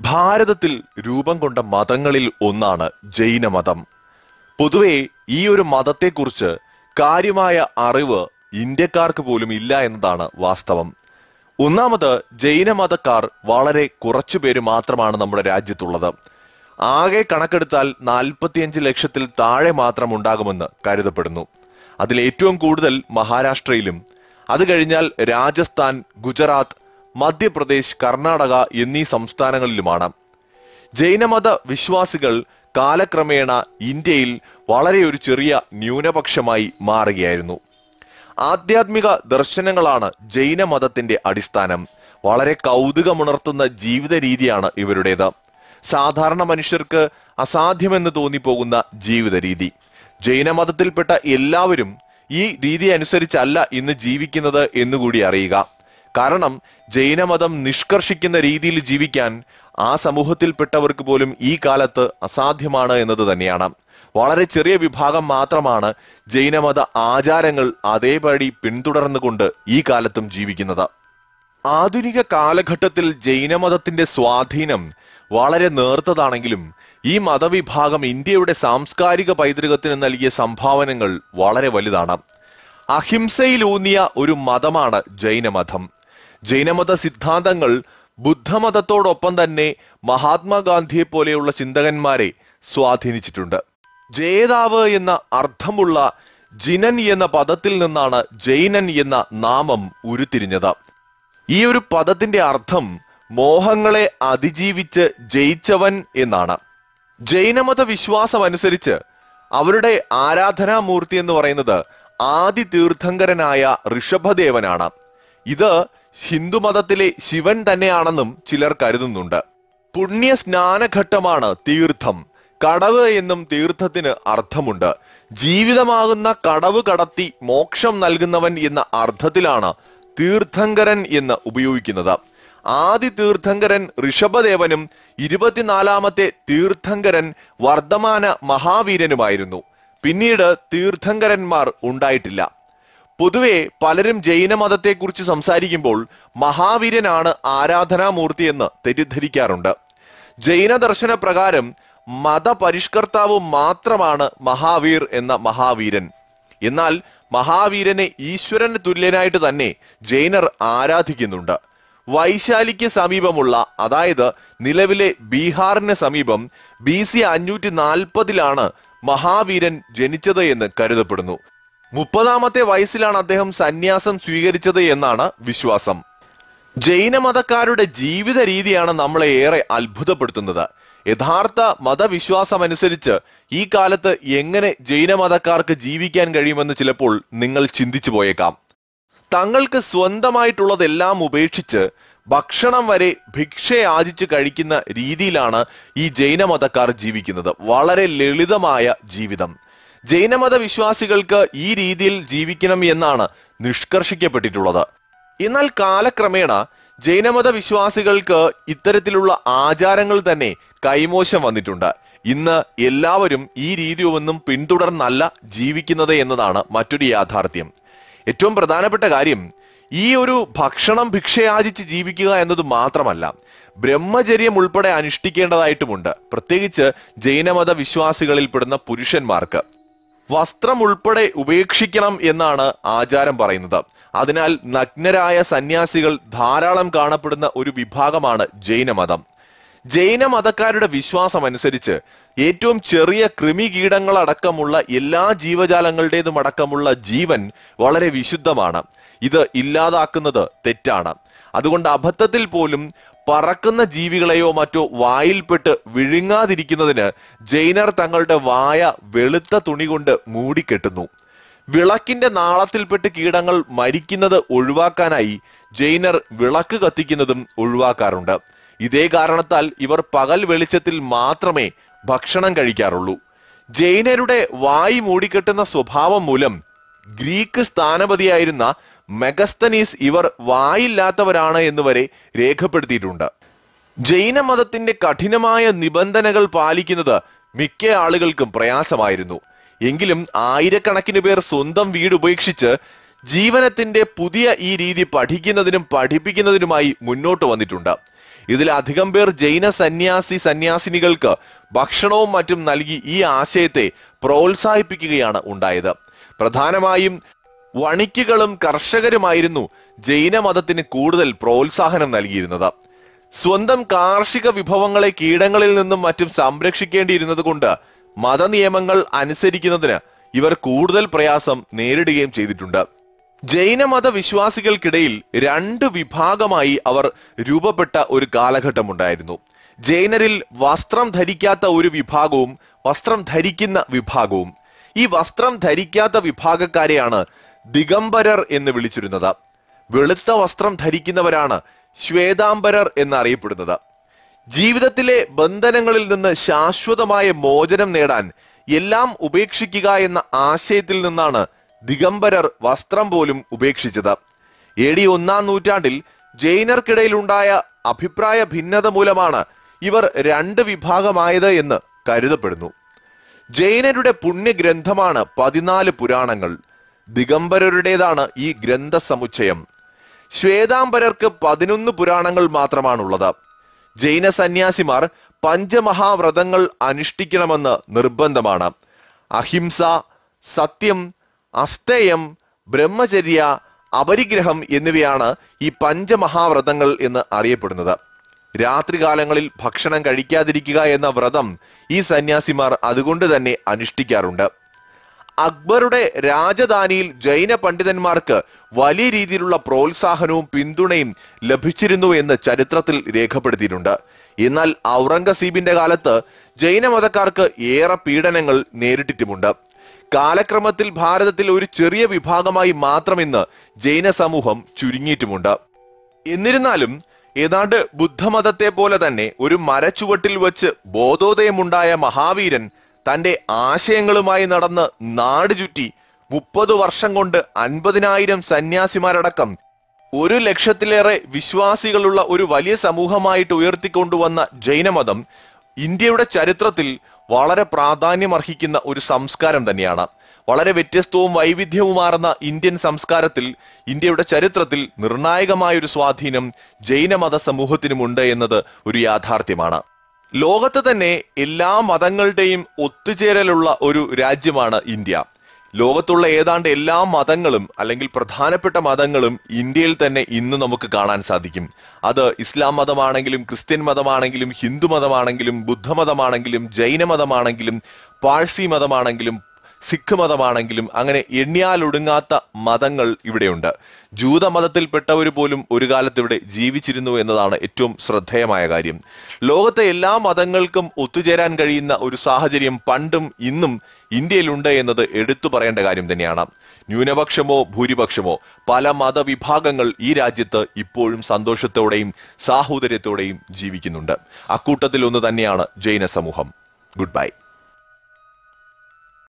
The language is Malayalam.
ഭാരതത്തിൽ രൂപം കൊണ്ട മതങ്ങളിൽ ഒന്നാണ് ജൈനമതം പൊതുവെ ഈ ഒരു മതത്തെക്കുറിച്ച് കാര്യമായ അറിവ് ഇന്ത്യക്കാർക്ക് പോലും ഇല്ല എന്നതാണ് വാസ്തവം ഒന്നാമത് ജൈനമതക്കാർ വളരെ കുറച്ചു പേര് മാത്രമാണ് നമ്മുടെ രാജ്യത്തുള്ളത് ആകെ കണക്കെടുത്താൽ നാൽപ്പത്തിയഞ്ച് ലക്ഷത്തിൽ താഴെ മാത്രം ഉണ്ടാകുമെന്ന് കരുതപ്പെടുന്നു അതിൽ ഏറ്റവും കൂടുതൽ മഹാരാഷ്ട്രയിലും അത് കഴിഞ്ഞാൽ രാജസ്ഥാൻ ഗുജറാത്ത് മധ്യപ്രദേശ് കർണാടക എന്നീ സംസ്ഥാനങ്ങളിലുമാണ് ജൈനമത വിശ്വാസികൾ കാലക്രമേണ ഇന്ത്യയിൽ വളരെ ഒരു ചെറിയ ന്യൂനപക്ഷമായി മാറുകയായിരുന്നു ആധ്യാത്മിക ദർശനങ്ങളാണ് ജൈനമതത്തിന്റെ അടിസ്ഥാനം വളരെ കൗതുകമുണർത്തുന്ന ജീവിത രീതിയാണ് ഇവരുടേത് സാധാരണ മനുഷ്യർക്ക് അസാധ്യമെന്ന് തോന്നിപ്പോകുന്ന ജീവിത രീതി ജൈനമതത്തിൽപ്പെട്ട എല്ലാവരും ഈ രീതി അനുസരിച്ചല്ല ഇന്ന് ജീവിക്കുന്നത് എന്നുകൂടി അറിയുക കാരണം ജൈനമതം നിഷ്കർഷിക്കുന്ന രീതിയിൽ ജീവിക്കാൻ ആ സമൂഹത്തിൽപ്പെട്ടവർക്ക് പോലും ഈ കാലത്ത് അസാധ്യമാണ് എന്നത് തന്നെയാണ് വളരെ ചെറിയ വിഭാഗം മാത്രമാണ് ജൈനമത ആചാരങ്ങൾ അതേപടി പിന്തുടർന്നുകൊണ്ട് ഈ കാലത്തും ജീവിക്കുന്നത് ആധുനിക കാലഘട്ടത്തിൽ ജൈനമതത്തിന്റെ സ്വാധീനം വളരെ നേർത്തതാണെങ്കിലും ഈ മതവിഭാഗം ഇന്ത്യയുടെ സാംസ്കാരിക പൈതൃകത്തിന് നൽകിയ സംഭാവനകൾ വളരെ വലുതാണ് അഹിംസയിലൂന്നിയ ഒരു മതമാണ് ജൈനമതം ജൈനമത സിദ്ധാന്തങ്ങൾ ബുദ്ധമതത്തോടൊപ്പം തന്നെ മഹാത്മാഗാന്ധിയെ പോലെയുള്ള ചിന്തകന്മാരെ സ്വാധീനിച്ചിട്ടുണ്ട് ജേതാവ് എന്ന അർത്ഥമുള്ള ജിനൻ എന്ന പദത്തിൽ നിന്നാണ് ജൈനൻ എന്ന നാമം ഉരുത്തിരിഞ്ഞത് ഈ ഒരു പദത്തിന്റെ അർത്ഥം മോഹങ്ങളെ അതിജീവിച്ച് ജയിച്ചവൻ എന്നാണ് ജൈനമത വിശ്വാസം അനുസരിച്ച് അവരുടെ ആരാധനാമൂർത്തി എന്ന് പറയുന്നത് ആദി തീർത്ഥങ്കരനായ ഋഷഭദേവനാണ് ഇത് ഹിന്ദുമതത്തിലെ ശിവൻ തന്നെയാണെന്നും ചിലർ കരുതുന്നുണ്ട് പുണ്യ സ്നാനഘട്ടമാണ് തീർത്ഥം കടവ് എന്നും തീർത്ഥത്തിന് അർത്ഥമുണ്ട് ജീവിതമാകുന്ന കടവ് കടത്തി മോക്ഷം നൽകുന്നവൻ എന്ന അർത്ഥത്തിലാണ് തീർത്ഥങ്കരൻ എന്ന് ഉപയോഗിക്കുന്നത് ആദി തീർത്ഥങ്കരൻ ഋഷഭദേവനും ഇരുപത്തിനാലാമത്തെ തീർത്ഥങ്കരൻ വർദ്ധമാന മഹാവീരനുമായിരുന്നു പിന്നീട് തീർത്ഥങ്കരന്മാർ ഉണ്ടായിട്ടില്ല പൊതുവെ പലരും ജൈനമതത്തെക്കുറിച്ച് സംസാരിക്കുമ്പോൾ മഹാവീരനാണ് ആരാധനാമൂർത്തി എന്ന് തെറ്റിദ്ധരിക്കാറുണ്ട് ജൈന ദർശന പ്രകാരം മതപരിഷ്കർത്താവ് മാത്രമാണ് മഹാവീർ എന്ന മഹാവീരൻ എന്നാൽ മഹാവീരനെ ഈശ്വരന് തുല്യനായിട്ട് തന്നെ ജൈനർ ആരാധിക്കുന്നുണ്ട് വൈശാലിക്ക് സമീപമുള്ള അതായത് നിലവിലെ ബീഹാറിന് സമീപം ബി സി അഞ്ഞൂറ്റി നാൽപ്പതിലാണ് മഹാവീരൻ ജനിച്ചത് എന്ന് കരുതപ്പെടുന്നു മുപ്പതാമത്തെ വയസ്സിലാണ് അദ്ദേഹം സന്യാസം സ്വീകരിച്ചത് എന്നാണ് വിശ്വാസം ജൈനമതക്കാരുടെ ജീവിത രീതിയാണ് നമ്മളെ ഏറെ അത്ഭുതപ്പെടുത്തുന്നത് യഥാർത്ഥ മതവിശ്വാസം അനുസരിച്ച് ഈ കാലത്ത് എങ്ങനെ ജൈനമതക്കാർക്ക് ജീവിക്കാൻ കഴിയുമെന്ന് ചിലപ്പോൾ നിങ്ങൾ ചിന്തിച്ചു പോയേക്കാം തങ്ങൾക്ക് സ്വന്തമായിട്ടുള്ളതെല്ലാം ഉപേക്ഷിച്ച് ഭക്ഷണം വരെ ഭിക്ഷ യാചിച്ച് കഴിക്കുന്ന രീതിയിലാണ് ഈ ജൈനമതക്കാർ ജീവിക്കുന്നത് വളരെ ലളിതമായ ജീവിതം ജൈനമത വിശ്വാസികൾക്ക് ഈ രീതിയിൽ ജീവിക്കണം എന്നാണ് നിഷ്കർഷിക്കപ്പെട്ടിട്ടുള്ളത് എന്നാൽ കാലക്രമേണ ജൈനമത വിശ്വാസികൾക്ക് ഇത്തരത്തിലുള്ള ആചാരങ്ങൾ തന്നെ കൈമോശം വന്നിട്ടുണ്ട് ഇന്ന് എല്ലാവരും ഈ രീതി ഒന്നും പിന്തുടർന്നല്ല ജീവിക്കുന്നത് എന്നതാണ് മറ്റൊരു യാഥാർത്ഥ്യം ഏറ്റവും പ്രധാനപ്പെട്ട കാര്യം ഈ ഒരു ഭക്ഷണം ഭിക്ഷയാചിച്ച് ജീവിക്കുക എന്നത് മാത്രമല്ല ബ്രഹ്മചര്യം ഉൾപ്പെടെ അനുഷ്ഠിക്കേണ്ടതായിട്ടുമുണ്ട് പ്രത്യേകിച്ച് ജൈനമത വിശ്വാസികളിൽപ്പെടുന്ന പുരുഷന്മാർക്ക് വസ്ത്രം ഉൾപ്പെടെ ഉപേക്ഷിക്കണം എന്നാണ് ആചാരം പറയുന്നത് അതിനാൽ നഗ്നരായ സന്യാസികൾ ധാരാളം കാണപ്പെടുന്ന ഒരു വിഭാഗമാണ് ജൈനമതം ജൈനമതക്കാരുടെ വിശ്വാസം അനുസരിച്ച് ഏറ്റവും ചെറിയ കൃമികീടങ്ങളടക്കമുള്ള എല്ലാ ജീവജാലങ്ങളുടേതും അടക്കമുള്ള ജീവൻ വളരെ വിശുദ്ധമാണ് ഇത് ഇല്ലാതാക്കുന്നത് തെറ്റാണ് അതുകൊണ്ട് അബദ്ധത്തിൽ പോലും പറക്കുന്ന ജീവികളെയോ മറ്റോ വായിൽപ്പെട്ട് വിഴുങ്ങാതിരിക്കുന്നതിന് ജൈനർ തങ്ങളുടെ വായ വെളുത്ത തുണി കൊണ്ട് മൂടിക്കെട്ടുന്നു വിളക്കിന്റെ നാളത്തിൽപ്പെട്ട് കീടങ്ങൾ മരിക്കുന്നത് ഒഴിവാക്കാനായി ജൈനർ വിളക്ക് കത്തിക്കുന്നതും ഒഴിവാക്കാറുണ്ട് ഇതേ കാരണത്താൽ ഇവർ പകൽ വെളിച്ചത്തിൽ മാത്രമേ ഭക്ഷണം കഴിക്കാറുള്ളൂ ജൈനരുടെ വായി മൂടിക്കെട്ടുന്ന സ്വഭാവം മൂലം ഗ്രീക്ക് സ്ഥാനപതിയായിരുന്ന മെഗസ്തനീസ് ഇവർ വായില്ലാത്തവരാണ് എന്ന് വരെ രേഖപ്പെടുത്തിയിട്ടുണ്ട് ജൈനമതത്തിന്റെ കഠിനമായ നിബന്ധനകൾ പാലിക്കുന്നത് മിക്ക ആളുകൾക്കും പ്രയാസമായിരുന്നു എങ്കിലും ആയിരക്കണക്കിന് പേർ സ്വന്തം വീട് ഉപേക്ഷിച്ച് ജീവനത്തിന്റെ പുതിയ ഈ രീതി പഠിക്കുന്നതിനും പഠിപ്പിക്കുന്നതിനുമായി മുന്നോട്ട് വന്നിട്ടുണ്ട് ഇതിൽ അധികം പേർ ജൈന സന്യാസി സന്യാസിനികൾക്ക് ഭക്ഷണവും മറ്റും നൽകി ഈ ആശയത്തെ പ്രോത്സാഹിപ്പിക്കുകയാണ് ഉണ്ടായത് പ്രധാനമായും വണിക്കുകളും കർഷകരുമായിരുന്നു ജൈനമതത്തിന് കൂടുതൽ പ്രോത്സാഹനം നൽകിയിരുന്നത് സ്വന്തം കാർഷിക വിഭവങ്ങളെ കീടങ്ങളിൽ നിന്നും മറ്റും സംരക്ഷിക്കേണ്ടിയിരുന്നത് കൊണ്ട് മതനിയമങ്ങൾ അനുസരിക്കുന്നതിന് ഇവർ കൂടുതൽ പ്രയാസം നേരിടുകയും ചെയ്തിട്ടുണ്ട് ജൈനമത വിശ്വാസികൾക്കിടയിൽ രണ്ട് വിഭാഗമായി അവർ രൂപപ്പെട്ട ഒരു കാലഘട്ടമുണ്ടായിരുന്നു ജൈനരിൽ വസ്ത്രം ധരിക്കാത്ത ഒരു വിഭാഗവും വസ്ത്രം ധരിക്കുന്ന വിഭാഗവും ഈ വസ്ത്രം ധരിക്കാത്ത വിഭാഗക്കാരെയാണ് ദിഗംബരർ എന്ന് വിളിച്ചിരുന്നത് വെളുത്ത വസ്ത്രം ധരിക്കുന്നവരാണ് ശ്വേതാംബരർ എന്നറിയപ്പെടുന്നത് ജീവിതത്തിലെ ബന്ധനങ്ങളിൽ നിന്ന് ശാശ്വതമായ മോചനം നേടാൻ എല്ലാം ഉപേക്ഷിക്കുക എന്ന ആശയത്തിൽ നിന്നാണ് ദിഗംബരർ വസ്ത്രം പോലും ഉപേക്ഷിച്ചത് എ ഡി ഒന്നാം നൂറ്റാണ്ടിൽ ജൈനർക്കിടയിലുണ്ടായ അഭിപ്രായ ഭിന്നത മൂലമാണ് ഇവർ രണ്ട് വിഭാഗമായത് എന്ന് കരുതപ്പെടുന്നു ജൈനരുടെ പുണ്യഗ്രന്ഥമാണ് പതിനാല് പുരാണങ്ങൾ ദിഗംബരരുടേതാണ് ഈ ഗ്രന്ഥ സമുച്ചയം ശ്വേതാംബരർക്ക് പതിനൊന്ന് പുരാണങ്ങൾ മാത്രമാണുള്ളത് ജൈന സന്യാസിമാർ പഞ്ചമഹാവ്രതങ്ങൾ അനുഷ്ഠിക്കണമെന്ന് നിർബന്ധമാണ് അഹിംസ സത്യം അസ്തേയം ബ്രഹ്മചര്യ അപരിഗ്രഹം എന്നിവയാണ് ഈ പഞ്ചമഹാവ്രതങ്ങൾ എന്ന് അറിയപ്പെടുന്നത് രാത്രികാലങ്ങളിൽ ഭക്ഷണം കഴിക്കാതിരിക്കുക എന്ന വ്രതം ഈ സന്യാസിമാർ അതുകൊണ്ട് തന്നെ അനുഷ്ഠിക്കാറുണ്ട് അക്ബറുടെ രാജധാനിയിൽ ജൈന പണ്ഡിതന്മാർക്ക് വലിയ രീതിയിലുള്ള പ്രോത്സാഹനവും പിന്തുണയും ലഭിച്ചിരുന്നു എന്ന് ചരിത്രത്തിൽ രേഖപ്പെടുത്തിയിട്ടുണ്ട് എന്നാൽ ഔറംഗസീബിന്റെ കാലത്ത് ജൈനമതക്കാർക്ക് ഏറെ പീഡനങ്ങൾ നേരിട്ടിട്ടുമുണ്ട് കാലക്രമത്തിൽ ഭാരതത്തിൽ ഒരു ചെറിയ വിഭാഗമായി മാത്രം ഇന്ന് ജൈന സമൂഹം ചുരുങ്ങിയിട്ടുമുണ്ട് എന്നിരുന്നാലും ഏതാണ്ട് ബുദ്ധമതത്തെ പോലെ തന്നെ ഒരു മരച്ചുവട്ടിൽ വെച്ച് ബോധോദയമുണ്ടായ മഹാവീരൻ തന്റെ ആശയങ്ങളുമായി നടന്ന് നാട് ചുറ്റി മുപ്പത് വർഷം കൊണ്ട് അൻപതിനായിരം സന്യാസിമാരടക്കം ഒരു ലക്ഷത്തിലേറെ വിശ്വാസികളുള്ള ഒരു വലിയ സമൂഹമായിട്ട് ഉയർത്തിക്കൊണ്ടുവന്ന ജൈനമതം ഇന്ത്യയുടെ ചരിത്രത്തിൽ വളരെ പ്രാധാന്യമർഹിക്കുന്ന ഒരു സംസ്കാരം തന്നെയാണ് വളരെ വ്യത്യസ്തവും വൈവിധ്യവുമാർന്ന ഇന്ത്യൻ സംസ്കാരത്തിൽ ഇന്ത്യയുടെ ചരിത്രത്തിൽ നിർണായകമായ ഒരു സ്വാധീനം ജൈനമത സമൂഹത്തിനുമുണ്ട് എന്നത് ഒരു യാഥാർത്ഥ്യമാണ് ലോകത്ത് തന്നെ എല്ലാ മതങ്ങളുടെയും ഒത്തുചേരലുള്ള ഒരു രാജ്യമാണ് ഇന്ത്യ ലോകത്തുള്ള ഏതാണ്ട് എല്ലാ മതങ്ങളും അല്ലെങ്കിൽ പ്രധാനപ്പെട്ട മതങ്ങളും ഇന്ത്യയിൽ തന്നെ ഇന്ന് നമുക്ക് കാണാൻ സാധിക്കും അത് ഇസ്ലാം മതമാണെങ്കിലും ക്രിസ്ത്യൻ മതമാണെങ്കിലും ഹിന്ദു മതമാണെങ്കിലും ബുദ്ധമതമാണെങ്കിലും ജൈനമതമാണെങ്കിലും പാഴ്സി മതമാണെങ്കിലും സിഖ് മതമാണെങ്കിലും അങ്ങനെ എണ്ണിയാലൊടുങ്ങാത്ത മതങ്ങൾ ഇവിടെയുണ്ട് ജൂതമതത്തിൽപ്പെട്ടവർ പോലും ഒരു കാലത്ത് ഇവിടെ ജീവിച്ചിരുന്നു എന്നതാണ് ഏറ്റവും ശ്രദ്ധേയമായ കാര്യം ലോകത്തെ എല്ലാ മതങ്ങൾക്കും ഒത്തുചേരാൻ കഴിയുന്ന ഒരു സാഹചര്യം പണ്ടും ഇന്നും ഇന്ത്യയിലുണ്ട് എന്നത് എടുത്തു പറയേണ്ട കാര്യം തന്നെയാണ് ന്യൂനപക്ഷമോ ഭൂരിപക്ഷമോ പല മതവിഭാഗങ്ങൾ ഈ രാജ്യത്ത് ഇപ്പോഴും സന്തോഷത്തോടെയും സാഹോദര്യത്തോടെയും ജീവിക്കുന്നുണ്ട് അക്കൂട്ടത്തിൽ ഒന്ന് തന്നെയാണ് ജൈന സമൂഹം ഗുഡ് ബൈ